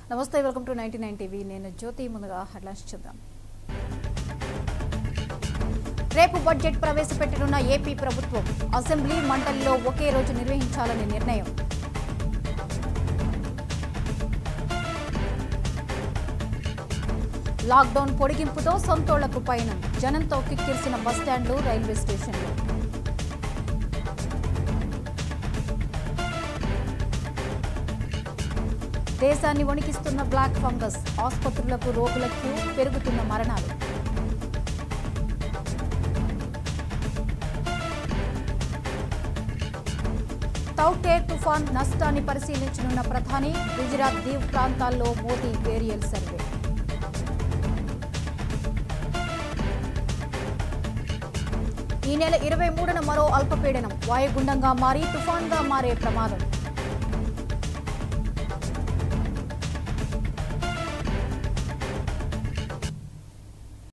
నమస్తే welcome to ninety nine TV నేను జ్యోతి ముందుగా హెడ్లైన్స్ చూద్దాం రేపు బడ్జెట్ ప్రవేశపెట్టనున్న ఏపీ ప్రభుత్వం అసెంబ్లీ మండలిలో ఒకే రోజు నిర్వహించాలని నిర్ణయం లాక్డౌన్ పొడిగింపుతో సొంతోళ్లకు పయనం జనంతో కిక్కిరిసిన బస్టాండ్లు రైల్వే స్టేషన్లు దేశాన్ని వణికిస్తున్న బ్లాక్ ఫంగస్ ఆసుపత్రులకు రోగులకు పెరుగుతున్న మరణాలు తౌటే తుఫాన్ నష్టాన్ని పరిశీలించనున్న ప్రధాని గుజరాత్ దీవ్ ప్రాంతాల్లో మోదీ ఏరియల్ సర్వే ఈ నెల ఇరవై మూడున మరో అల్పపీడనం వాయుగుండంగా మారి తుఫాన్గా మారే ప్రమాదం